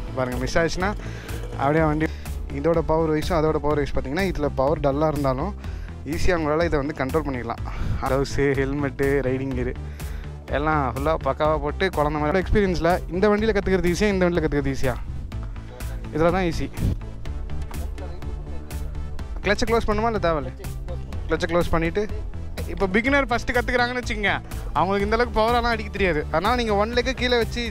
பாருங்கள் மிஸ் ஆச்சுன்னா அப்படியே வண்டி இதோட பவர் வைஸும் அதோட பவர் வைஸ் பார்த்தீங்கன்னா இதில் பவர் டல்லாக இருந்தாலும் ஈஸியாக உங்களால் இதை வந்து கண்ட்ரோல் பண்ணிடலாம் க்ளவுஸு ஹெல்மெட்டு ரைடிங் கியரு எல்லாம் ஃபுல்லாக பக்காவாக போட்டு குழந்த மாதிரி எக்ஸ்பீரியன்ஸில் இந்த வண்டியில் கற்றுக்கிறது ஈஸியாக இந்த வண்டியில் கற்றுக்கிறது ஈஸியாக இதில் தான் ஈஸி கிளச்சை க்ளோஸ் பண்ணுமா இல்லை தேவையில்ல கிளச்சை க்ளோஸ் பண்ணிவிட்டு இப்போ பிகினர் ஃபஸ்ட்டு கற்றுக்குறாங்கன்னு வச்சுக்கோங்க அவங்களுக்கு இந்த அளவுக்கு பவரெல்லாம் அடிக்க தெரியாது அதனால் நீங்கள் ஒன் லெக்கு கீழே வச்சு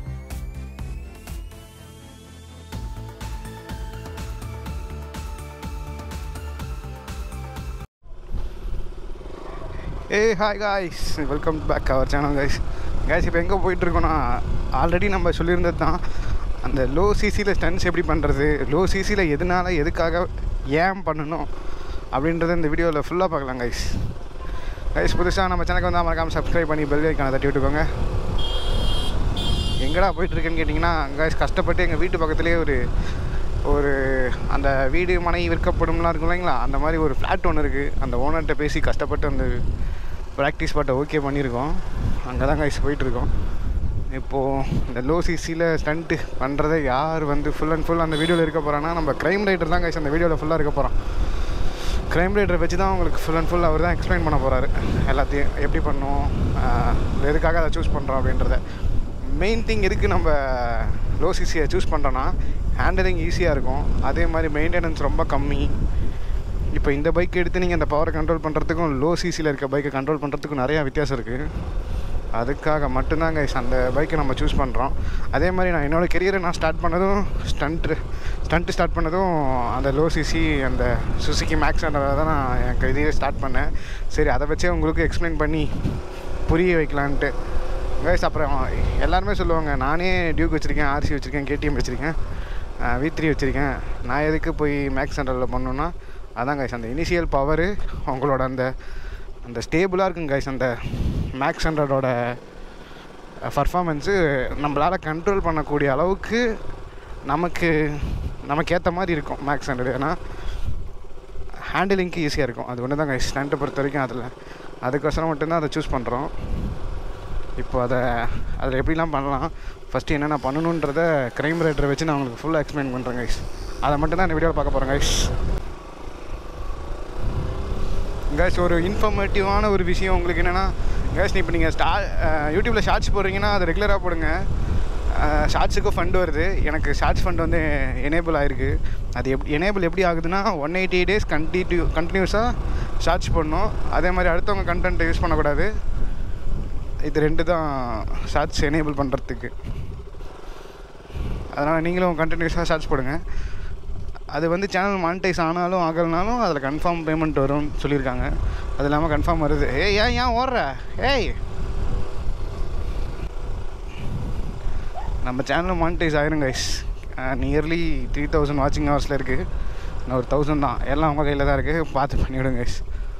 ஏ hi guys welcome back our channel guys guys இப்போ எங்கே போயிட்டுருக்கோன்னா ஆல்ரெடி நம்ம சொல்லியிருந்தது தான் அந்த லோ சிசியில் ஸ்டன்ஸ் எப்படி பண்ணுறது லோ சிசியில் எதனால எதுக்காக ஏன் பண்ணணும் அப்படின்றத இந்த வீடியோவில் ஃபுல்லாக பார்க்கலாம் கைஸ் கைஸ் புதுசாக நம்ம சேனலுக்கு வந்து மறக்காமல் சப்ஸ்கிரைப் பண்ணி பெல் ஐக்கான தட்டி விட்டுக்கோங்க எங்கடா போயிட்டுருக்கேன்னு கேட்டிங்கன்னா கைஸ் கஷ்டப்பட்டு எங்கள் வீட்டு பக்கத்துலேயே ஒரு ஒரு அந்த வீடு மனை விற்கப்படும்லாம் இருக்கும் இல்லைங்களா அந்த மாதிரி ஒரு ஃப்ளாட் ஒன்று இருக்குது அந்த ஓனர்கிட்ட பேசி கஷ்டப்பட்டு அந்த ப்ராக்டிஸ் பாட்டை ஓகே பண்ணியிருக்கோம் அங்கே தான் கைஸ் போயிட்டுருக்கோம் இப்போது இந்த லோ சிசியில் ஸ்டண்ட்டு பண்ணுறதை யார் வந்து ஃபுல் அண்ட் ஃபுல் அந்த வீடியோவில் இருக்க போகிறான்னா நம்ம க்ரைம் ரைட்டர் தான் கைஸ் அந்த வீடியோவில் ஃபுல்லாக இருக்க போகிறோம் க்ரைம் ரைட்டரை வச்சு தான் உங்களுக்கு ஃபுல் அண்ட் ஃபுல் அவர் தான் எக்ஸ்பிளைன் பண்ண போகிறாரு எல்லாத்தையும் எப்படி பண்ணணும் ஆஹ் எதுக்காக அதை சூஸ் பண்ணுறோம் அப்படின்றத மெயின் திங் எதுக்கு நம்ம லோ சிசியை சூஸ் பண்ணுறோன்னா ஹேண்டலிங் ஈஸியாக இருக்கும் அதே மாதிரி மெயின்டெனன்ஸ் ரொம்ப கம்மி இப்போ இந்த பைக் எடுத்து நீங்கள் அந்த பவரை கண்ட்ரோல் பண்ணுறதுக்கும் லோ சிசியில் இருக்க பைக்கை கண்ட்ரோல் பண்ணுறதுக்கும் நிறையா வித்தியாசம் இருக்குது அதுக்காக மட்டும்தான் கைஸ் அந்த பைக்கை நம்ம சூஸ் பண்ணுறோம் அதே மாதிரி நான் என்னோடய கெரியரை நான் ஸ்டார்ட் பண்ணதும் ஸ்டண்ட்டு ஸ்டண்ட்டு ஸ்டார்ட் பண்ணதும் அந்த லோ சிசி அந்த சுசுக்கி மேக்ஸ் தான் நான் எனக்கு இதையே ஸ்டார்ட் பண்ணேன் சரி அதை வச்சே உங்களுக்கு எக்ஸ்பிளைன் பண்ணி புரிய வைக்கலான்ட்டு கைஸ் அப்புறம் எல்லாருமே சொல்லுவாங்க நானே டியூக் வச்சுருக்கேன் ஆர்சி வச்சுருக்கேன் கேடிஎம் வச்சுருக்கேன் வி த்ரீ வச்சுருக்கேன் நான் எதுக்கு போய் மேக்ஸ் சென்டரில் பண்ணணுன்னா அதான் கைஸ் அந்த இனிஷியல் பவரு உங்களோட அந்த அந்த ஸ்டேபிளாக இருக்குங்க கைஸ் அந்த மேக்ஸ் ஹண்ட்ரடோட பர்ஃபாமன்ஸு நம்மளால் கண்ட்ரோல் பண்ணக்கூடிய அளவுக்கு நமக்கு நமக்கு ஏற்ற மாதிரி இருக்கும் மேக்ஸ் ஹண்ட்ரட் ஏன்னா ஹேண்டிலிங்க்கு ஈஸியாக இருக்கும் அது ஒன்று தான் கைஸ் ஸ்டண்ட்டை பொறுத்த வரைக்கும் அதில் அதுக்கோசரம் மட்டும்தான் அதை சூஸ் பண்ணுறோம் இப்போ அதை அதில் எப்படிலாம் பண்ணலாம் ஃபஸ்ட்டு என்னென்ன பண்ணணுன்றத க்ரைம் ரேட்டரை வச்சு நான் உங்களுக்கு ஃபுல்லாக எக்ஸ்பிளைன் பண்ணுறேன் கைஸ் அதை மட்டும் தான் இந்த வீடியோவில் பார்க்க போகிறேன் கைஸ் கைஸ் ஒரு இன்ஃபர்மேட்டிவான ஒரு விஷயம் உங்களுக்கு என்னென்னா கைஸ் இப்போ நீங்கள் ஸ்டா யூடியூப்பில் ஷார்ட்ஸ் போடுறீங்கன்னா அதை ரெகுலராக போடுங்க ஷார்ட்ஸுக்கும் ஃபண்ட் வருது எனக்கு ஷார்ட்ஸ் ஃபண்ட் வந்து எனேபிள் ஆகிருக்கு அது எப்படி எனேபிள் எப்படி ஆகுதுன்னா ஒன் எயிட்டி டேஸ் கண்டினியூ கண்டினியூஸாக ஷார்ட்ஸ் பண்ணணும் அதே மாதிரி அடுத்தவங்க கண்டென்ட்டை யூஸ் பண்ணக்கூடாது இது ரெண்டு தான் ஷார்ட்ஸ் எனேபிள் பண்ணுறதுக்கு அதனால் நீங்களும் கண்டினியூஸாக ஷார்ட்ஸ் போடுங்க அது வந்து சேனல் மானிட்டைஸ் ஆனாலும் ஆகலைனாலும் அதில் கன்ஃபார்ம் பேமெண்ட் வரும்னு சொல்லியிருக்காங்க அது இல்லாமல் கன்ஃபார்ம் வருது ஏய் ஏன் ஏன் ஓடுற ஏய் நம்ம சேனல் மானிட்டைஸ் ஆயிரும் கைஸ் நியர்லி த்ரீ தௌசண்ட் வாட்சிங் ஹவர்ஸில் இருக்குது இன்னும் ஒரு தௌசண்ட் தான் எல்லாம் அவங்க கையில் தான் இருக்குது பார்த்து பண்ணிவிடுங்க கைஸ்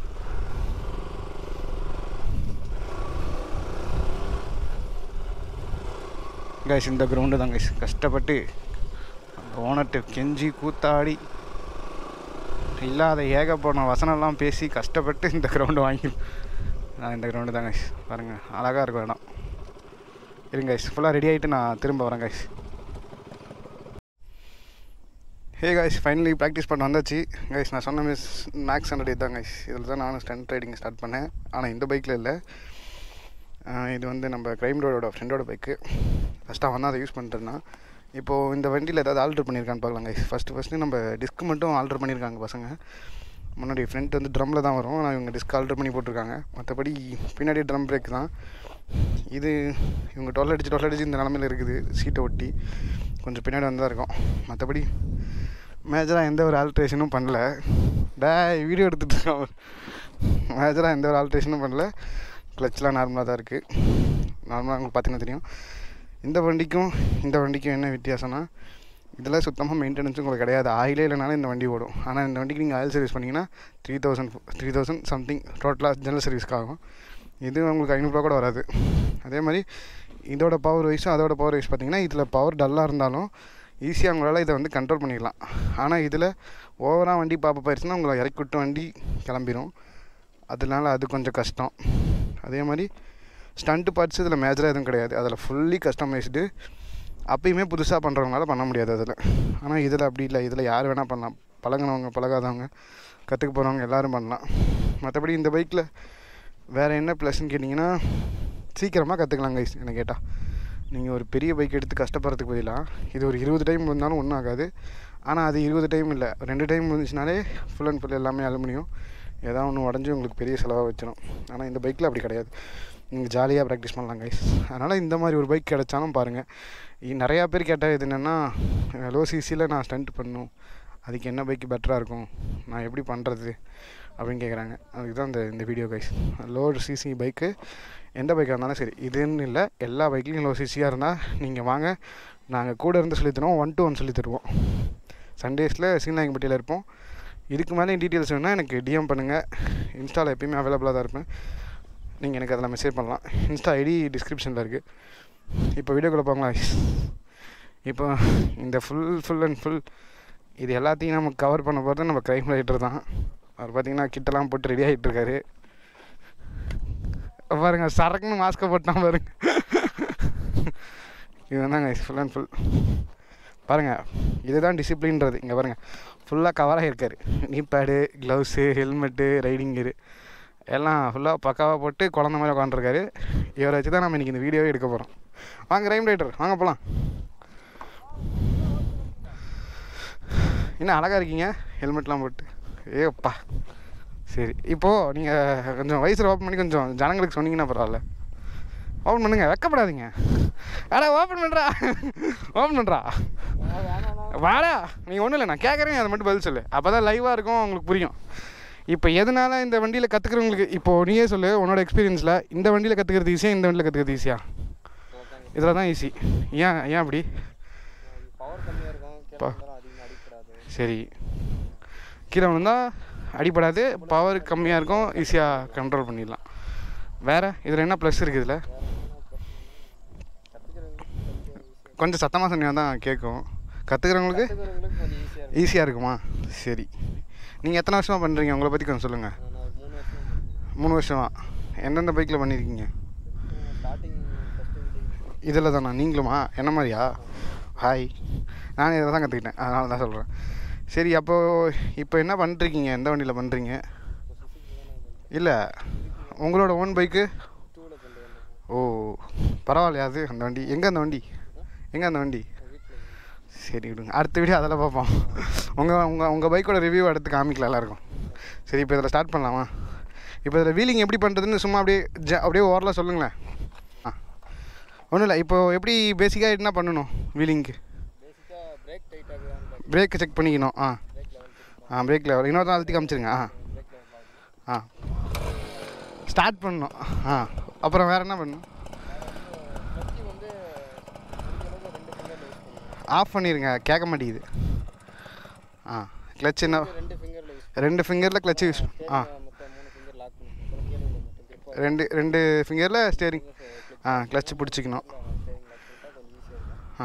கைஸ் இந்த கிரவுண்டு தான் கைஸ் கஷ்டப்பட்டு அந்த ஓனர்ட்டு கெஞ்சி கூத்தாடி இல்லாத ஏகப்போன வசனம்லாம் பேசி கஷ்டப்பட்டு இந்த கிரவுண்டு வாங்கி நான் இந்த கிரவுண்டு தான் கைஸ் பாருங்கள் அழகாக இருக்கும் இடம் இருங்க கைஸ் ஃபுல்லாக ரெடி ஆகிட்டு நான் திரும்ப வரேன் guys hey guys finally practice பண்ண வந்தாச்சு கைஸ் நான் சொன்ன மிஸ் மேக்ஸ் ஹண்ட்ரட் இதுதான் கைஸ் இதில் தான் நானும் ஸ்டண்ட் ரைடிங் ஸ்டார்ட் பண்ணேன் ஆனால் இந்த பைக்கில் இல்லை இது வந்து நம்ம க்ரைம் ரோடோட ஃப்ரெண்டோட பைக்கு ஃபஸ்ட்டு அவன் தான் அதை யூஸ் பண்ணிட்டுருந்தான் இப்போது இந்த வண்டியில் ஏதாவது ஆல்ட்ரு பண்ணியிருக்கான்னு பார்க்கலாம் கைஸ் ஃபஸ்ட்டு ஃபஸ்ட்டு நம்ம டிஸ்க் மட்டும் ஆல்ட்ரு பண்ணியிருக்காங்க பசங்க முன்னாடி ஃப்ரண்ட் வந்து ட்ரம்மில் தான் வரும் ஆனால் இவங்க டிஸ்க் ஆல்ட்ரு பண்ணி போட்டிருக்காங்க மற்றபடி பின்னாடி ட்ரம் பிரேக் தான் இது இவங்க டொல் அடிச்சு டொல் அடிச்சு இந்த நிலமையில் இருக்குது சீட்டை ஒட்டி கொஞ்சம் பின்னாடி வந்து தான் இருக்கும் மற்றபடி மேஜராக எந்த ஒரு ஆல்ட்ரேஷனும் பண்ணல டே வீடியோ எடுத்துகிட்டு இருக்கான் மேஜராக எந்த ஒரு ஆல்ட்ரேஷனும் பண்ணல கிளச்லாம் நார்மலாக தான் இருக்குது நார்மலாக உங்களுக்கு பார்த்தீங்கன்னா தெரியும் இந்த வண்டிக்கும் இந்த வண்டிக்கும் என்ன வித்தியாசம்னா இதில் சுத்தமாக மெயின்டெனன்ஸும் உங்களுக்கு கிடையாது ஆயிலே இல்லைனாலும் இந்த வண்டி ஓடும் ஆனால் இந்த வண்டிக்கு நீங்கள் ஆயில் சர்வீஸ் பண்ணிங்கன்னா three thousand three thousand something டோட்டலாக ஜெனரல் சர்வீஸ்க்கு ஆகும் இது உங்களுக்கு ஐநூறுரூவா கூட வராது அதே மாதிரி இதோட பவர் வைஸும் அதோட பவர் வைஸ் பார்த்தீங்கன்னா இதில் பவர் டல்லாக இருந்தாலும் ஈஸியாக உங்களால் இதை வந்து கண்ட்ரோல் பண்ணிடலாம் ஆனால் இதில் ஓவராக வண்டி பாப்பா போயிடுச்சுன்னா உங்களை இறக்கி விட்டு வண்டி கிளம்பிடும் அதனால அது கொஞ்சம் கஷ்டம் அதே மாதிரி ஸ்டண்ட்டு பார்ட்ஸ் இதில் மேஜராக எதுவும் கிடையாது அதில் ஃபுல்லி கஸ்டமைஸ்டு அப்பயுமே புதுசாக பண்ணுறவங்களால பண்ண முடியாது அதில் ஆனால் இதில் அப்படி இல்லை இதில் யார் வேணால் பண்ணலாம் பழகுனவங்க பழகாதவங்க கற்றுக்க போகிறவங்க எல்லோரும் பண்ணலாம் மற்றபடி இந்த பைக்கில் வேறு என்ன ப்ளஸ்ன்னு கேட்டிங்கன்னா சீக்கிரமாக கற்றுக்கலாம் கைஸ் என்ன கேட்டால் நீங்கள் ஒரு பெரிய பைக் எடுத்து கஷ்டப்படுறதுக்கு பதிலாக இது ஒரு இருபது டைம் வந்தாலும் ஒன்றும் ஆகாது ஆனால் அது இருபது டைம் இல்லை ரெண்டு டைம் வந்துச்சுனாலே ஃபுல் அண்ட் ஃபுல் எல்லாமே அலுமினியம் ஏதாவது ஒன்று உடஞ்சி உங்களுக்கு பெரிய செலவாக வச்சிடும் ஆனால் இந்த பைக்கில் அப்படி கிடையாது நீங்கள் ஜாலியாக ப்ராக்டிஸ் பண்ணலாம் கைஸ் அதனால் இந்த மாதிரி ஒரு பைக் கிடைச்சாலும் பாருங்கள் நிறையா பேர் கேட்டால் இது என்னென்னா லோ சிசியில் நான் ஸ்டண்ட் பண்ணணும் அதுக்கு என்ன பைக்கு பெட்டராக இருக்கும் நான் எப்படி பண்ணுறது அப்படின்னு கேட்குறாங்க அதுக்கு தான் இந்த இந்த வீடியோ கைஸ் லோ சிசி பைக்கு எந்த பைக்காக இருந்தாலும் சரி இதுன்னு இல்லை எல்லா பைக்லேயும் லோ சிசியாக இருந்தால் நீங்கள் வாங்க நாங்கள் கூட இருந்து சொல்லி தருவோம் ஒன் டு ஒன் சொல்லி தருவோம் சண்டேஸில் சீனாயம்பட்டியில் இருப்போம் இதுக்கு மேலே டீட்டெயில்ஸ் வேணால் எனக்கு டிஎம் பண்ணுங்கள் இன்ஸ்டாவில் எப்பயுமே அவைலபிளாக தான் இருப்பேன் நீங்கள் எனக்கு அதில் மெசேஜ் பண்ணலாம் இன்ஸ்டா ஐடி டிஸ்கிரிப்ஷனில் இருக்குது இப்போ வீடியோக்குள்ளே போங்களா இப்போ இந்த ஃபுல் ஃபுல் அண்ட் ஃபுல் இது எல்லாத்தையும் நம்ம கவர் பண்ண போகிறது நம்ம க்ரைம் ரைட்டர் தான் அவர் பார்த்தீங்கன்னா கிட்டலாம் போட்டு ரெடி ஆகிட்டு இருக்காரு பாருங்க சரக்குன்னு மாஸ்க்கை போட்டான் பாருங்க இதுதாங்க ஃபுல் அண்ட் ஃபுல் பாருங்கள் இதுதான் டிசிப்ளின்றது இங்கே பாருங்கள் ஃபுல்லாக கவராக இருக்கார் நீ pad gloves helmet riding gear எல்லாம் ஃபுல்லாக பக்காவாக போட்டு குழந்த மாதிரி உட்காந்துருக்காரு இவரை வச்சு தான் நம்ம இன்றைக்கி இந்த வீடியோவே எடுக்க போகிறோம் வாங்க ரைம் ரைட்டர் வாங்க போகலாம் என்ன அழகாக இருக்கீங்க ஹெல்மெட்லாம் போட்டு ஏப்பா சரி இப்போது நீங்கள் கொஞ்சம் வயசில் ஓப்பன் பண்ணி கொஞ்சம் ஜனங்களுக்கு சொன்னீங்கன்னா பரவாயில்ல ஓப்பன் பண்ணுங்க வெக்கப்படாதீங்க அடா ஓப்பன் பண்ணுறா ஓப்பன் பண்ணுறா வாடா நீங்கள் ஒன்றும் இல்லை நான் கேட்குறேன் அதை மட்டும் பதில் சொல்லு அப்போ தான் லைவாக இருக்கும் உங்களுக்கு புரியும் இப்போ எதனால இந்த வண்டியில் கற்றுக்கிறவங்களுக்கு இப்போது நீயே சொல்லு உன்னோட எக்ஸ்பீரியன்ஸில் இந்த வண்டியில் கற்றுக்கிறது ஈஸியாக இந்த வண்டியில் கற்றுக்கிறது ஈஸியாக இதில் தான் ஈஸி ஏன் ஏன் அப்படி பவர் கம்மியாக இருக்கும் கீழே வந்தாலும் அதிகமாக அடிப்படாது சரி கீழே விழுந்தால் அடிபடாது பவர் கம்மியாக இருக்கும் ஈஸியாக கண்ட்ரோல் பண்ணிடலாம் வேறு இதில் என்ன ப்ளஸ் இருக்குது இதில் கற்றுக்கிறவங்களுக்கு கொஞ்சம் சத்தமாக சொன்னீங்கன்னா தான் கேட்கும் கற்றுக்கிறவங்களுக்கு கற்றுக்கிறவங்களுக்கு கொஞ்சம் ஈஸியாக இருக்கும் ஈஸியாக இருக்குமா சரி நீங்கள் எத்தனை வருஷமாக பண்ணுறீங்க உங்களை பற்றி கொஞ்சம் சொல்லுங்கள் நான் ஒரு மூணு வருஷம் மூணு வருஷமா எந்தெந்த பைக்கில் பண்ணியிருக்கீங்க ஸ்டார்டிங் ஃபஸ்ட்டு இதில் தானா நீங்களுமா என்ன மாதிரியா ஹாய் நான் இதில் தான் கற்றுக்கிட்டேன் அதனால தான் சொல்கிறேன் சரி அப்போது இப்போ என்ன பண்ணிருக்கீங்க எந்த வண்டியில் பண்ணுறீங்க இல்லை உங்களோட ஓன் பைக்கு டூவில் கொண்டு வந்தேன் ஓ பரவாயில்லையா அது அந்த வண்டி எங்கே அந்த வண்டி எங்கே அந்த வண்டி வீட்டில் சரி விடுங்க அடுத்த வீடியோ அதெல்லாம் பார்ப்போம் உங்கள் உங்கள் உங்கள் பைக்கோட ரிவ்யூ எடுத்து காமிக்கலாம் எல்லாருக்கும் சரி இப்போ இதில் ஸ்டார்ட் பண்ணலாமா இப்போ இதில் வீலிங் எப்படி பண்ணுறதுன்னு சும்மா அப்படியே ஜ அப்படியே ஓரலாக சொல்லுங்களேன் ஆ ஒன்றும் இல்லை இப்போ எப்படி பேசிக்காக என்ன பண்ணணும் வீலிங்க்கு பேசிக்காக பிரேக் டைட் ஆகுதான்னு பார்த்து பிரேக்கை செக் பண்ணிக்கணும் ஆ பிரேக் லெவல் செக் ஆ பிரேக் லெவல் இன்னொரு அழுத்தி காமிச்சிருங்க ஆ பிரேக் லெவல் பார்க்கணும் ஆ ஸ்டார்ட் பண்ணணும் ஆ அப்புறம் வேறு என்ன பண்ணணும் கிளச்சி வந்து முடிஞ்ச அளவுக்கு ரெண்டு ஃபிங்கரில் யூஸ் பண்ணுவேன் ஆஃப் பண்ணிடுங்க கேட்க மாட்டேங்குது ஆ கிளச் என்ன ரெண்டு ஃபிங்கரில் யூஸ் ரெண்டு ஃபிங்கரில் கிளச் யூஸ் ஆ மொத்தம் மூணு ஃபிங்கர் லாக் பண்ணிக்கணும் அப்புறம் கீழே உள்ள மட்டும் grip ரெண்டு ரெண்டு ஃபிங்கரில் ஸ்டேரிங் ஆ கிளச் பிடிச்சிக்கணும் ஸ்டேரிங் லாக் பண்ணிட்டா கொஞ்சம் ஈஸியாக இருக்கும் ஆ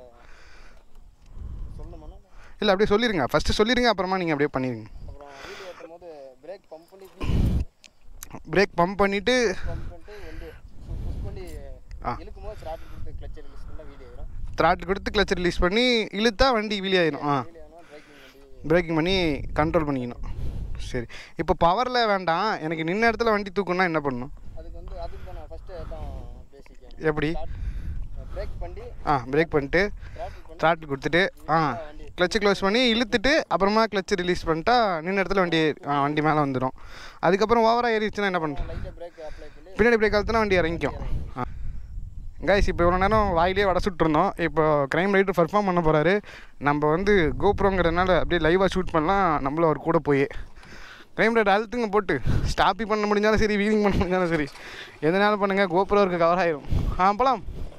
இப்போ சொல்லணுமானா இல்லை அப்படியே சொல்லிடுங்க ஃபஸ்ட்டு சொல்லிடுங்க அப்புறமா நீங்கள் அப்படியே பண்ணிடுங்க அப்புறம் வீடியோ ஏற்றும் போது பிரேக் பம்ப் பண்ணி பிரேக் பம்ப் பண்ணிவிட்டு பம்ப் பண்ணிட்டு வந்து புஷ் பண்ணி ஆ. இழுக்கும் போது ஸ்டார்ட் கொடுத்து கிளச் ரிலீஸ் பண்ணால் வீடியோ வரும் த்ராட்டில் கொடுத்து கிளச் ரிலீஸ் பண்ணி இழுத்தா வண்டி வீலி ஆயிடும் ஆ வீடியோ ஆனால் பிரேக்கிங் வந்து பிரேக்கிங் பண்ணி கண்ட்ரோல் பண்ணிக்கணும் சரி இப்போ பவரில் வேண்டாம் எனக்கு நின்ன இடத்துல வண்டி தூக்கணும்னா என்ன பண்ணணும் அதுக்கு வந்து அதுக்கு தான் நான் ஃபஸ்ட்டு தான் பேசிக்கேன் எப்படி பிரேக் பண்ணி ஆ பிரேக் பண்ணிட்டு த்ராட்டில் பண்ணி த்ராட்டில் கொடுத்துட்டு ஆ கிளச்சு க்ளோஸ் பண்ணி இழுத்துட்டு அப்புறமா கிளச்சு ரிலீஸ் பண்ணிட்டா நின்ன இடத்துல வண்டி ஆ வண்டி மேலே வந்துடும் அதுக்கப்புறம் ஓவராக ஏறிச்சுன்னா என்ன பண்ணுறேன் லைட்டாக பிரேக் அப்ளை பண்ணி பின்னாடி பிரேக் அழுத்தினா வண்டி இறங்கிக்கும் ஆ கைஸ் இப்போ இவ்வளோ நேரம் வாயிலே வட சுட்டுருந்தோம் இப்போ க்ரைம் ரைட்டர் பர்ஃபார்ம் பண்ண போகிறாரு நம்ம வந்து கோப்ரோங்கிறதுனால அப்படியே லைவாக ஷூட் பண்ணலாம் நம்மளும் அவர் கூட போய் க்ரைம் ரைட் அழுத்துங்க போட்டு ஸ்டாப்பி பண்ண முடிஞ்சாலும் சரி வீலிங் பண்ண முடிஞ்சாலும் சரி எதனாலும் பண்ணுங்கள் கோப்ரோ இருக்க கவர் ஆயிரும் ஆ போகலாம்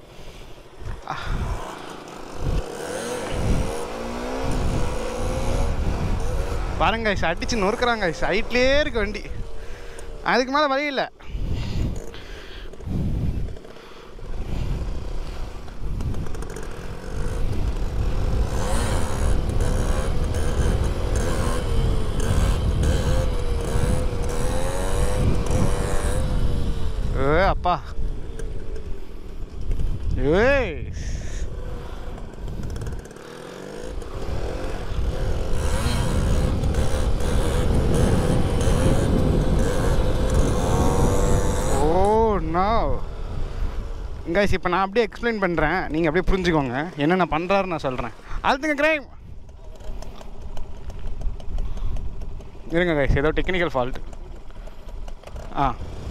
பாருங்க guys, அடிச்சு நொறுக்குறாங்க சைட்லேயே இருக்கு வண்டி அதுக்கு மேலே வழி இல்லை ஏ அப்பா ஏய் கைஸ் இப்போ நான் அப்படியே எக்ஸ்பிளைன் பண்ணுறேன் நீங்கள் அப்படியே புரிஞ்சுக்கோங்க என்னென்ன பண்ணுறாரு நான் சொல்கிறேன் அழுத்துங்க கிரைம் இருங்க கைஸ் ஏதோ டெக்னிக்கல் ஃபால்ட் ஆ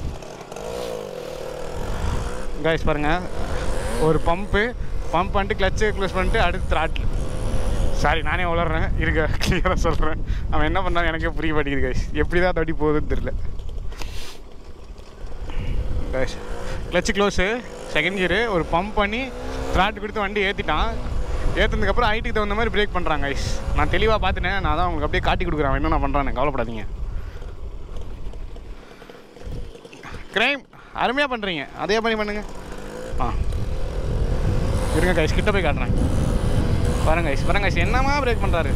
கைஸ் பாருங்கள் ஒரு பம்பு பம்ப் பண்ணிட்டு கிளச்சு க்ளோஸ் பண்ணிட்டு அடுத்து த்ராட்டில் சாரி நானே வளர்றேன் இருக்க கிளியராக சொல்கிறேன் அவன் என்ன பண்ணான்னு எனக்கே புரிய மாட்டேங்குது கைஸ் எப்படி தான் தடி போகுதுன்னு தெரியல guys clutch close second gear ஒரு பம்ப் பண்ணி த்ராட் கொடுத்து வண்டி ஏற்றிட்டான் ஏற்றுனதுக்கப்புறம் ஹைட்டுக்கு தகுந்த மாதிரி பிரேக் பண்ணுறாங்க கைஸ் நான் தெளிவாக பார்த்துட்டேன் நான் தான் உங்களுக்கு அப்படியே காட்டி கொடுக்குறேன் அவன் என்ன நான் பண்ணுறான்னு கவலைப்படாதீங்க கிரைம் அருமையாக பண்ணுறீங்க அதே மாதிரி பண்ணுங்க ஆ இருங்க கைஸ் கிட்ட போய் காட்டுறேன் பாருங்க கைஸ் பாருங்க கைஸ் என்னமா பிரேக் பண்ணுறாரு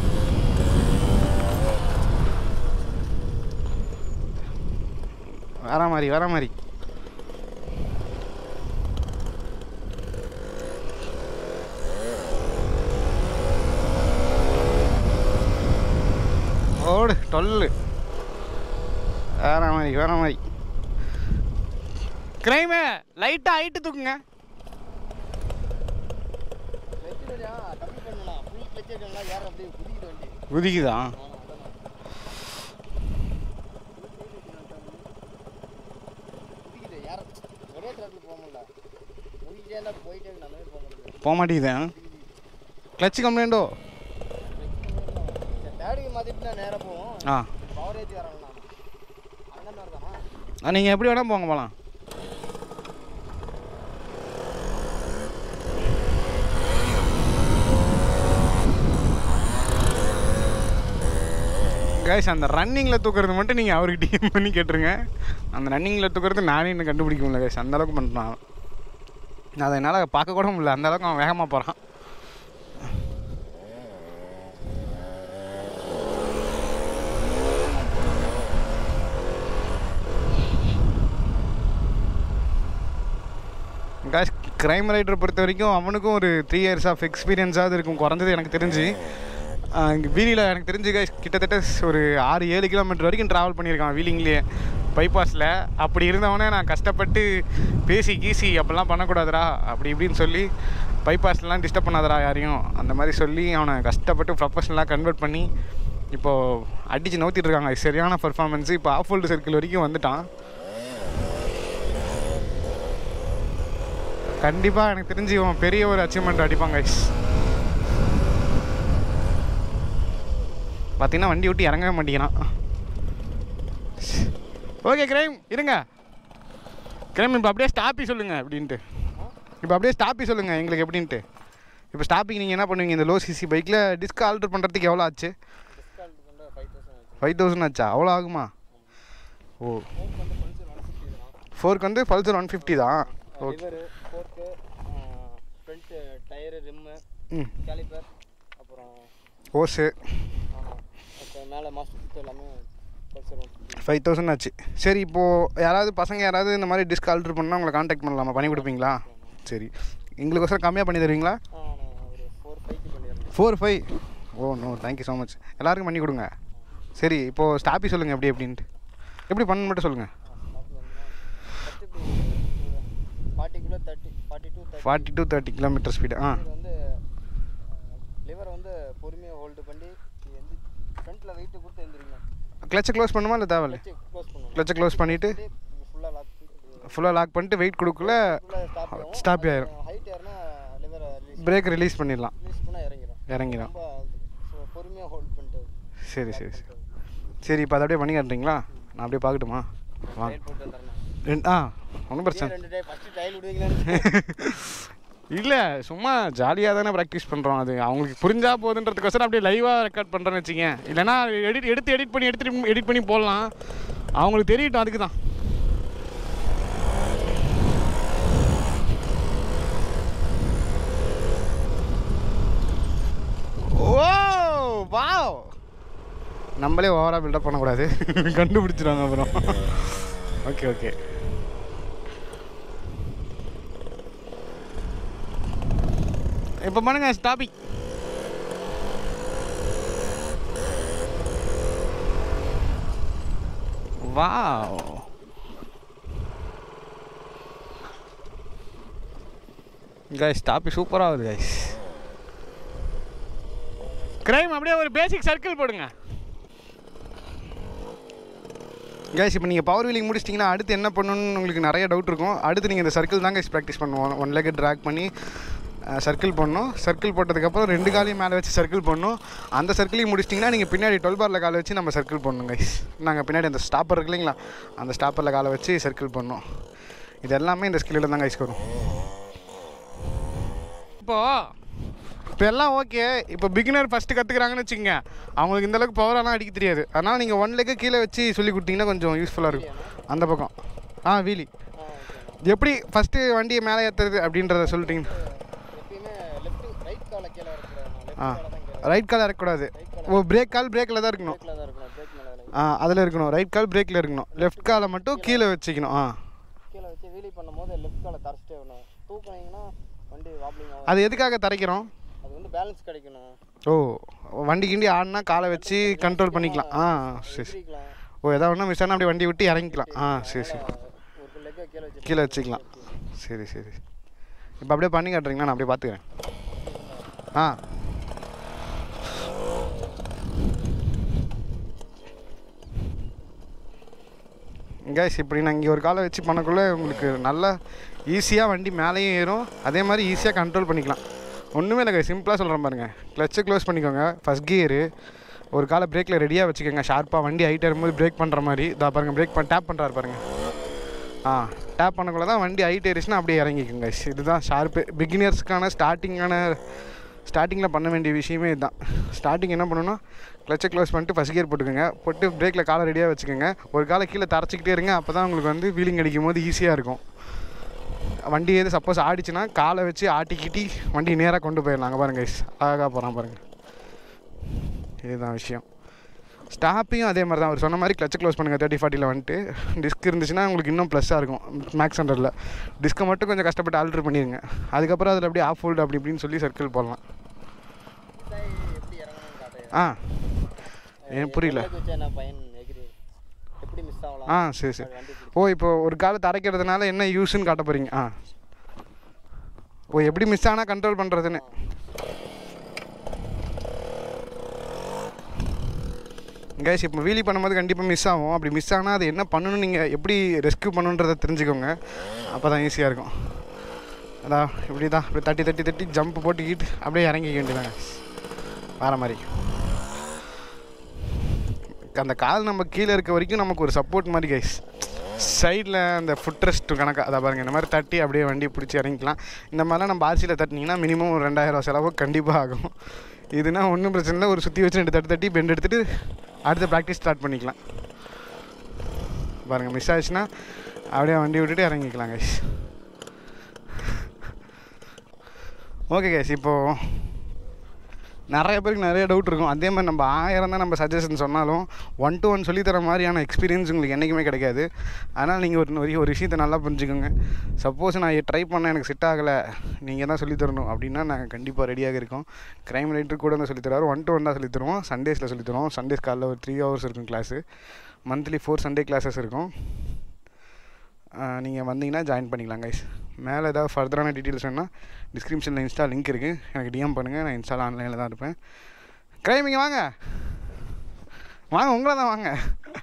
வேற மாதிரி வேற மாதிரி ஓடு டொல்லு வேற மாதிரி வேற மாதிரி கிரைமே லைட்டாக ஹைட்டு தூக்குங்க கிளச்சு வழியா கம்மி பண்ணலாம் ஃபுல் கிளச் எடுக்கலாம் ஏற அப்படியே குதிக்குது வண்டி குதிக்குதா ஆமாம் அதான் குதிக்குது ஏற ஒரே ட்ராக்கில் போக முடியல முடிக்கிட்டே இருந்தால் போயிட்டே இருக்கு நம்ம போக முடியல போக மாட்டேங்குது கிளச்சு கம்ப்ளைண்ட்டோ தேடிக்கு மாற்றிட்டு நேராக போவோம் ஆ பவர் ஏற்றி வரலாம் அந்த மாதிரி தானா நீங்கள் எப்படி வேணால் போங்க போகலாம் கைஸ் அந்த ரன்னிங்கில் தூக்குறது மட்டும் நீங்கள் அவருக்கு டிஎம் பண்ணி கேட்டுருங்க அந்த ரன்னிங்கில் தூக்குறது நானே இன்னும் கண்டுபிடிக்க முடியல கைஸ் அந்த அளவுக்கு பண்ணுறான் நான் அதை என்னால் பார்க்க கூட முடியல அந்த அளவுக்கு அவன் வேகமாக போகிறான் காஷ் கிரைம் ரைடரை பொறுத்த வரைக்கும் அவனுக்கும் ஒரு த்ரீ இயர்ஸ் ஆஃப் எக்ஸ்பீரியன்ஸாவது இருக்கும் குறைஞ்சது எனக்கு தெரிஞ்சு இங்கே வீலியில் எனக்கு தெரிஞ்சு guys கிட்டத்தட்ட ஒரு ஆறு ஏழு கிலோமீட்டர் வரைக்கும் ட்ராவல் பண்ணியிருக்கான் வீலிங்லேயே பைபாஸில் அப்படி இருந்தவனே நான் கஷ்டப்பட்டு பேசி கீசி அப்படிலாம் பண்ணக்கூடாதுடா அப்படி இப்படின்னு சொல்லி பைபாஸ்லாம் டிஸ்டர்ப் பண்ணாதடா யாரையும் அந்த மாதிரி சொல்லி அவனை கஷ்டப்பட்டு ப்ரொஃபஷனலாக கன்வெர்ட் பண்ணி இப்போது அடித்து நவுத்திட்டு இருக்காங்க சரியான பர்ஃபார்மன்ஸு இப்போ ஆஃப் ஹோல்டு சர்க்கிள் வரைக்கும் வந்துட்டான் கண்டிப்பாக எனக்கு தெரிஞ்சு இவன் பெரிய ஒரு அச்சீவ்மெண்ட் அடிப்பாங்க guys பார்த்தீங்கன்னா வண்டி விட்டு இறங்கவே மாட்டேங்கிறான் ஓகே கிரைம் இருங்க கிரைம் இப்போ அப்படியே ஸ்டாப்பி சொல்லுங்க அப்படின்ட்டு இப்போ அப்படியே ஸ்டாப்பி சொல்லுங்க எங்களுக்கு எப்படின்ட்டு இப்போ ஸ்டாப்பிங் நீங்கள் என்ன பண்ணுவீங்க இந்த லோ சிசி பைக்கில் டிஸ்க் ஆல்டர் பண்ணுறதுக்கு எவ்வளோ ஆச்சு டிஸ்கவுண்ட் கொண்டு ஃபைவ் தௌசண்ட் ஆச்சு ஃபைவ் தௌசண்ட் ஆச்சா அவ்வளோ ஆகுமா ஓ ஃபோன் வந்து பல்சர் ஃபோருக்கு வந்து பல்சர் ஒன் ஃபிஃப்டி தான் ஒன் ஃபிஃப்டி தான் ஓகே லிவரு ஃபோர்க்கு ஃப்ரண்ட் டயரு ரிம்மு ம் கேலிப்பர் அப்புறம் ஓஸு அப்புறம் மேலே மாஸ்டர் சுத்து எல்லாமே Pulsar one fifty five thousand ஆச்சு சரி இப்போது யாராவது பசங்க யாராவது இந்த மாதிரி டிஸ்க் ஆல்டர் பண்ணால் உங்களை காண்டாக்ட் பண்ணலாமா பண்ணி கொடுப்பீங்களா சரி எங்களுக்கோசரம் கம்மியாக பண்ணி தருவீங்களா ஆ நான் ஒரு ஃபோர் ஃபைவ்க்கு பண்ணிடுறேன் four five oh no thank you so much எல்லாருக்கும் பண்ணி கொடுங்க சரி இப்போது ஸ்டாப்பி சொல்லுங்கள் எப்படி எப்படின்ட்டு எப்படி பண்ணு மட்டும் சொல்லுங்கள் ஃபார்ட்டிக்குள்ளே thirty forty to thirty forty to thirty kilometre speed ஆ இது வந்து லிவரை வந்து பொறுமையாக ஹோல்டு பண்ணி எந்த ஃப்ரண்ட்டில் வெயிட்டு கொடுத்து எழுந்திரிக்கணும் கிளச்சை க்ளோஸ் பண்ணுமா இல்லை தேவையில்ல வச்சு க்ளோஸ் பண்ணணும் கிளச்சை க்ளோஸ் பண்ணிவிட்டு ஃபுல்லாக லாக் பண்ணி ஃபுல்லாக லாக் பண்ணிட்டு வெயிட் கொடுக்கல ஃபுல்லாக ஸ்டாப் ஸ்டாப் ஆயிரும் ஹைட் ஏறினா லிவரை ரிலீஸ் பிரேக் ரிலீஸ் பண்ணிடலாம் ரிலீஸ் பண்ணால் இறங்கிடும் இறங்கிடும் ரொம்ப பொறுமையாக ஹோல்ட் பண்ணிட்டு சரி சரி சரி சரி இப்போ அதை அப்படியே பண்ணி காட்டுறீங்களா நான் அப்படியே பார்க்கட்டுமா வாங்க டைல் போட்டு வந்துடுறேன் ரெண்டு ஆ ஒன்றும் பிரச்சனை ரெண்டு டை ஃபஸ்ட்டு டைல் விடுவீங்களான்னு இல்லை சும்மா ஜாலியாக தானே ப்ராக்டிஸ் பண்ணுறோம் அது அவங்களுக்கு புரிஞ்சா போகுதுன்றதுக்கோசரம் அப்படியே லைவாக ரெக்கார்ட் பண்ணுறேன்னு வச்சுங்க இல்லைனா எடிட் எடுத்து எடிட் பண்ணி எடுத்துட்டு எடிட் பண்ணி போடலாம் அவங்களுக்கு தெரியட்டும் அதுக்கு தான் ஓ வாவ் நம்மளே ஓவராக பில்டப் பண்ணக்கூடாது கண்டுபிடிச்சிடுவாங்க அப்புறம் ஓகே ஓகே இப்போ பண்ணுங்க ஸ்டாப்பிங் வாவ் கைஸ் டாப்பி சூப்பராக வருது கைஸ் கிரைம் அப்படியே ஒரு பேசிக் சர்க்கிள் போடுங்க கைஸ் இப்போ நீங்கள் பவர் வீலிங் முடிச்சிட்டிங்கன்னா அடுத்து என்ன பண்ணணும்னு உங்களுக்கு நிறைய டவுட் இருக்கும் அடுத்து நீங்கள் இந்த சர்க்கிள் தான் கைஸ் ப்ராக்டிஸ் பண்ணுவோம் ஒன் லெக் ட்ராக் பண்ணி சர்க்கிள் பண்ணணும் சர்க்கிள் போட்டதுக்கப்புறம் ரெண்டு காலையும் மேலே வச்சு சர்க்கிள் பண்ணணும் அந்த சர்க்கிளையும் முடிச்சிட்டிங்கன்னா நீங்கள் பின்னாடி டுவெல் பாரில் காலை வச்சு நம்ம சர்க்கிள் பண்ணணும் கைஸ் நாங்கள் பின்னாடி அந்த ஸ்டாப்பர் இருக்கு இல்லைங்களா அந்த ஸ்டாப்பரில் காலை வச்சு சர்க்கிள் பண்ணணும் இது எல்லாமே இந்த ஸ்கில்லில் தான் கைஸ் வரும் இப்போது இப்போ எல்லாம் ஓகே இப்போ பிகினர் ஃபஸ்ட்டு கற்றுக்குறாங்கன்னு வச்சுக்கோங்க அவங்களுக்கு இந்த அளவுக்கு பவரெல்லாம் அடிக்க தெரியாது அதனால் நீங்கள் ஒன் லெக்கு கீழே வச்சு சொல்லி கொடுத்தீங்கன்னா கொஞ்சம் யூஸ்ஃபுல்லாக இருக்கும் அந்த பக்கம் ஆ வீலி ஆ ஓகே எப்படி ஃபஸ்ட்டு வண்டியை மேலே ஏற்றுறது அப்படின்றத சொல்லிட்டீங்க எப்பயுமே லெஃப்ட் ரைட் காலை கீழே இருக்கிறேன் லெஃப்ட் ஆ காலை தான் கீழே ரைட் கால் இருக்கக்கூடாது ஓ பிரேக் கால் பிரேக்கில் தான் இருக்கணும் பிரேக்கில் தான் இருக்கணும் பிரேக் மேலே இல்லை. ஆ அதில் இருக்கணும் ரைட் கால் பிரேக்கில் இருக்கணும் லெஃப்ட் காலை மட்டும் கீழே வச்சுக்கணும் ஆ கீழே வச்சு வீலி பண்ணும்போது லெஃப்ட் காலை தரைச்சிட்டே வரணும் தூக்குனீங்கன்னா வண்டி வாப்ளிங் ஆகும் அது எதுக்காக தரைக்கிறோம் அது வந்து பேலன்ஸ் கிடைக்கணும் ஓ வண்டி கிண்டி ஆடினா காலை வச்சு கண்ட்ரோல் பண்ணிக்கலாம் ஆ சரி சரி எதிரிக்கலாம் ஓ ஏதாவது ஒன்றா மிஸ் ஆனால் அப்படியே வண்டி விட்டு இறங்கிக்கலாம் ஆ சரி சரி ஒரு லெக்கை கீழே வச்சு கீழே வச்சுக்கலாம் சரி சரி இப்போ அப்படியே பண்ணி காட்டுறீங்களா நான் அப்படியே பார்த்துக்கிறேன் ஆ கைஸ் இப்படி நான் இங்கே ஒரு காலை வச்சு பண்ணக்குள்ளே உங்களுக்கு நல்லா ஈஸியாக வண்டி மேலேயும் ஏறும் அதே மாதிரி ஈஸியாக கண்ட்ரோல் பண்ணிக்கலாம் ஒன்றுமே இல்லை சிம்பிளாக சொல்கிறேன் பாருங்கள் கிளச்சை க்ளோஸ் பண்ணிக்கோங்க ஃபஸ்ட் கியரு ஒரு காலை பிரேக்கில் ரெடியாக வச்சுக்கோங்க ஷார்ப்பாக வண்டி ஹைட் வரும்போது பிரேக் பண்ணுற மாதிரி இதா பாருங்கள் பிரேக் பண்ண டேப் பண்ணுறாரு பாருங்கள் ஆ டேப் பண்ணக்குள்ள தான் வண்டி ஹைட் ஏறிச்சுன்னா அப்படியே இறங்கிக்குங்க guys. இதுதான் ஷார்ப்பு பிகினர்ஸ்க்கான ஸ்டார்டிங்கான ஸ்டார்டிங்கில் பண்ண வேண்டிய விஷயமே இதுதான் ஸ்டார்டிங் என்ன பண்ணணும்னா கிளச்சை க்ளோஸ் பண்ணிட்டு ஃபஸ்ட் கியர் போட்டுக்கோங்க போட்டு பிரேக்கில் காலை ரெடியாக வச்சுக்கோங்க ஒரு காலை கீழே தரைச்சிக்கிட்டே இருங்க அப்போ தான் உங்களுக்கு வந்து வீலிங் அடிக்கும் போது ஈஸியாக இருக்கும் வண்டி எது சப்போஸ் ஆடிச்சுன்னா காலை வச்சு ஆட்டிக்கிட்டி வண்டி நேராக கொண்டு போயிடலாம் அங்கே பாருங்க guys. அழகாக போகிறான் பாருங்கள் இதுதான் விஷயம் ஸ்டாப்பையும் அதே மாதிரி தான் அவர் சொன்ன மாதிரி கிளச்சை க்ளோஸ் பண்ணுங்கள் தேர்ட்டி ஃபார்ட்டியில் வந்துட்டு டிஸ்க் இருந்துச்சுன்னா உங்களுக்கு இன்னும் ப்ளஸ்ஸாக இருக்கும் மேக்ஸ் ஹண்ட்ரடில் டிஸ்க்கை மட்டும் கொஞ்சம் கஷ்டப்பட்டு ஆல்ட்ரு பண்ணிடுங்க அதுக்கப்புறம் அதில் அப்படியே ஆஃப் ஃபோல்டு அப்படி இப்படின்னு சொல்லி சர்க்கிள் போடலாம் எப்படி இறங்கணும்னு காட்டுறேன் ஆ ஏன் புரியல லெக் வச்சா என்ன பயன் எகிரி எப்படி மிஸ் ஆகலாம் ஆ சரி சரி வண்டி பிடிச்சி ஓ இப்போ ஒரு காலத்தை அரைக்கிறதுனால என்ன யூஸ்ன்னு காட்ட போகிறீங்க ஆ ஓ எப்படி மிஸ் ஆனால் கண்ட்ரோல் பண்ணுறதுன்னு கைஸ் இப்போ வீலி பண்ணும்போது கண்டிப்பாக மிஸ் ஆகும் அப்படி மிஸ் ஆனால் அது என்ன பண்ணணும் நீங்கள் எப்படி ரெஸ்க்யூ பண்ணணுன்றதை தெரிஞ்சுக்கோங்க அப்போ தான் ஈஸியாக இருக்கும் அதான் இப்படி தான் இப்படி தட்டி தட்டி தட்டி ஜம்ப் போட்டுக்கிட்டு அப்படியே இறங்கிக்க வேண்டியதாங்க வர மாதிரி அந்த கால் நம்ம கீழே இருக்க வரைக்கும் நமக்கு ஒரு சப்போர்ட் மாதிரி கைஸ் சைடில் அந்த ஃபுட் ரெஸ்ட் கணக்காக அதை பாருங்கள் இந்த மாதிரி தட்டி அப்படியே வண்டி பிடிச்சி இறங்கிக்கலாம் இந்த மாதிரிலாம் நம்ம ஆர்சியில் தட்டினீங்கன்னா மினிமம் ஒரு ரெண்டாயிரம் செலவு கண்டிப்பாக ஆகும் இதுனா ஒன்றும் பிரச்சனை இல்லை ஒரு சுற்றி வச்சு ரெண்டு தட்டி தட்டி பெண்ட் எடுத்துகிட்டு அடுத்த ப்ராக்டிஸ் ஸ்டார்ட் பண்ணிக்கலாம் பாருங்கள் மிஸ் ஆச்சுன்னா அப்படியே வண்டி விட்டுட்டு இறங்கிக்கலாம் கைஸ் ஓகே கைஸ் இப்போது நிறைய பேருக்கு நிறைய டவுட் இருக்கும் அதே மாதிரி நம்ம ஆயிரம் தான் நம்ம சஜஷன் சொன்னாலும் ஒன் டு ஒன் சொல்லித்தர மாதிரியான எக்ஸ்பீரியன்ஸ் உங்களுக்கு என்றைக்குமே கிடைக்காது அதனால் நீங்கள் ஒரு ஒரு- ஒரு விஷயத்தை நல்லா புரிஞ்சுக்கோங்க சப்போஸ் நான் ட்ரை பண்ண எனக்கு செட் ஆகலை நீங்கள் தான் சொல்லித் தரணும் அப்படின்னா நாங்கள் கண்டிப்பாக ரெடியாக இருக்கோம் க்ரைம் ரைட்டர் கூட தான் சொல்லித் தருவார் ஒன் டு ஒன் தான் சொல்லித் தருவோம் சண்டேஸில் சொல்லித் தருவோம் சண்டேஸ் காலைல ஒரு த்ரீ ஹவர்ஸ் இருக்கும் class monthly four Sunday classes இருக்கும் நீங்கள் வந்தீங்கன்னா ஜாயின் பண்ணிக்கலாம் கைஸ் மேலே ஏதாவது ஃபர்தரான டீட்டெயில்ஸ் வேணால் டிஸ்கிரிப்ஷனில் இன்ஸ்டா லிங்க் இருக்குது எனக்கு டிஎம் பண்ணுங்கள் நான் இன்ஸ்டாவில் ஆன்லைனில் தான் இருப்பேன் கிரைம் இங்கே வாங்க வாங்க உங்களை தான் வாங்க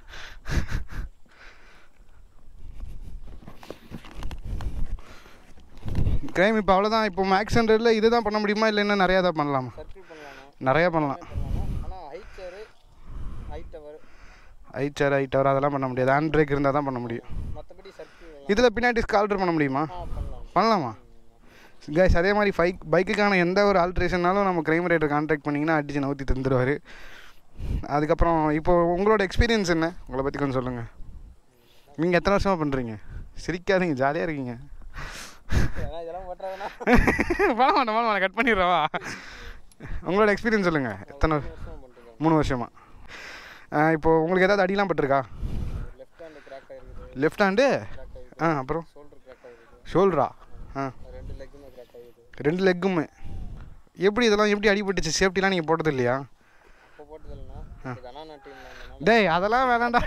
கிரைம் இப்போ அவ்வளோதான் இப்போ மேக்ஸ் ஹண்ட்ரடில் இது தான் பண்ண முடியுமா இல்லை இன்னும் நிறையா தான் பண்ணலாமா சர்க்கிள் பண்ணலாமா நிறையா பண்ணலாம் ஆனால் height chair height tower height chair height tower அதெல்லாம் பண்ண முடியாது ஹேண்ட் பிரேக் இருந்தால் தான் பண்ண முடியும் மற்றபடி சர்க்கிள் இதில் பின்னாடி ஆல்ட்ரு பண்ண முடியுமா ஆ பண்ணலாம் பண்ணலாமா கைஸ் அதே மாதிரி பைக் பைக்குக்கான எந்த ஒரு ஆல்ட்ரேஷன்னாலும் நம்ம கிரைம் ரேட்டர் கான்டாக்ட் பண்ணிங்கன்னா அடிச்சு நவுத்தி தந்துடுவார் அதுக்கப்புறம் இப்போ உங்களோட எக்ஸ்பீரியன்ஸ் என்ன உங்களை பற்றி கொஞ்சம் சொல்லுங்கள் நீங்கள் எத்தனை வருஷமாக பண்ணுறீங்க சிரிக்காதீங்க ஜாலியாக இருக்கீங்க ஏன்னா இதெல்லாம் ஓட்டுறதுனா பண்ண மாட்டேன் பண்ண மாட்டேன் கட் பண்ணிடுறவா உங்களோட எக்ஸ்பீரியன்ஸ் சொல்லுங்கள் எத்தனை வருஷம் பண்ணிருக்கேன் மூணு வருஷமா ஆ, இப்போ உங்களுக்கு ஏதாவது அடிலாம் பட்டிருக்கா லெஃப்ட் ஹேண்டு கிராக் ஆகிருக்குது லெஃப்ட் ஹேண்டு கிராக் ஆகிருக்கு ஆ அப்புறம் ஷோல்டர் கிராக் ஆகிருக்கு ஷோல்டரா ஆ ரெண்டு லெக்குமே கிராக் ஆகிருக்கு ரெண்டு லெக்குமே எப்படி இதெல்லாம் எப்படி அடிபட்டுச்சு சேஃப்டிலாம் நீங்கள் போட்டது இல்லையா இப்போ போட்டது இல்லைன்னா இது அண்ணா டீமில் இருந்தனால டேய் அதெல்லாம் வேணாம்டா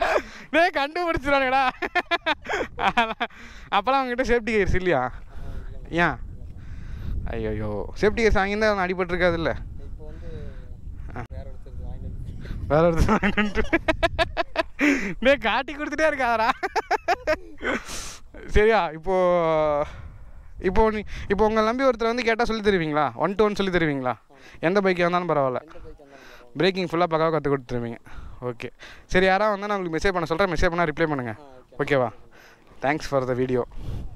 டேய் கண்டுபிடிச்சிடானுடா அப்போலாம் அவங்ககிட்ட சேஃப்டி கேர்ஸ் இல்லையா ஏன் ஐயோ சேஃப்டி கேஸ் வாங்கியிருந்தா அவன் அடிபட்டிருக்காது இல்லை இப்போ வந்து வேற ஒருத்தர் வாங்கிட்டு வந்து வேற ஒருத்தர் வாங்கிட்டு டே காட்டி கொடுத்துட்டே இருக்காதரா சரியா இப்போ இப்போ நீ இப்போ உங்களை நம்பி ஒருத்தர் வந்து கேட்டால் சொல்லி தருவீங்களா ஒன் டு ஒன் சொல்லி தருவீங்களா எந்த பைக்காக இருந்தாலும் பரவாயில்ல எந்த பைக் வந்தாலும் பரவாயில்ல. பிரேக்கிங் ஃபுல்லாக பக்காவாக கற்றுக் கொடுத்துருவீங்க ஓகே சரி யாராவது வந்தால் நான் உங்களுக்கு மெசேஜ் பண்ண சொல்கிறேன் மெசேஜ் பண்ணால் ரிப்ளை பண்ணுங்கள் ஆ ஓகே ஓகேவா தேங்க்ஸ் ஃபார் த வீடியோ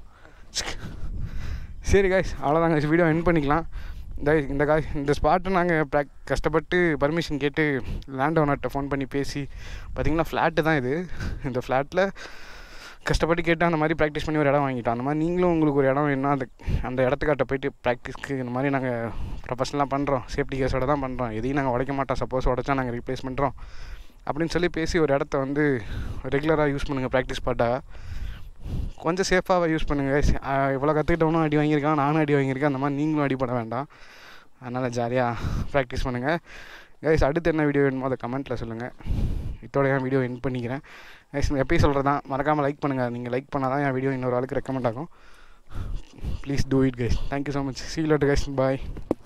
சரி காய்ஸ் அவ்வளோதான் guys வீடியோ என் பண்ணிக்கலாம் இந்த இந்த காய் இந்த ஸ்பாட்டை நாங்கள் ப்ராக் கஷ்டப்பட்டு பர்மிஷன் கேட்டு லேண்ட் ஓனர்கிட்ட ஃபோன் பண்ணி பேசி பார்த்தீங்கன்னா ஃப்ளாட்டு தான் இது இந்த ஃப்ளாட்டில் கஷ்டப்பட்டு கேட்டு அந்த மாதிரி ப்ராக்டிஸ் பண்ணி ஒரு இடம் வாங்கிட்டோம் அந்த மாதிரி நீங்களும் உங்களுக்கு ஒரு இடம் வேணும்னா அந்த அந்த இடத்துக்காட்ட போயிட்டு ப்ராக்டிஸ்க்கு இந்த மாதிரி நாங்கள் ப்ரொஃபஷனலாக பண்ணுறோம் சேஃப்டி கேஸோட தான் பண்ணுறோம் எதையும் நாங்கள் உடைக்க மாட்டோம் சப்போஸ் உடைச்சா நாங்கள் ரீப்ளேஸ் பண்ணுறோம் அப்படின்னு சொல்லி பேசி ஒரு இடத்த வந்து ரெகுலராக யூஸ் பண்ணுங்கள் ப்ராக்டிஸ் பாட்டாக கொஞ்சம் சேஃபாக யூஸ் பண்ணுங்கள் இவ்வளோ கற்றுக்கிட்டவனும் அடி வாங்கியிருக்கான் நானும் அடி வாங்கியிருக்கேன் அந்த மாதிரி நீங்களும் அடிபட வேண்டாம் அதனால் ஜாலியாக ப்ராக்டிஸ் பண்ணுங்கள் கைஸ் அடுத்து என்ன வீடியோ வேணுமோ அதை கமெண்ட்டில் சொல்லுங்கள் இதோட என் வீடியோ என் பண்ணிக்கிறேன் கைஸ் எப்பயும் சொல்கிறது தான் மறக்காமல் லைக் பண்ணுங்கள் நீங்கள் லைக் பண்ணால் தான் என் வீடியோ இன்னொரு ஆளுக்கு ரெக்கமெண்ட் ஆகும் please do it guys thank you so much see lot guys bye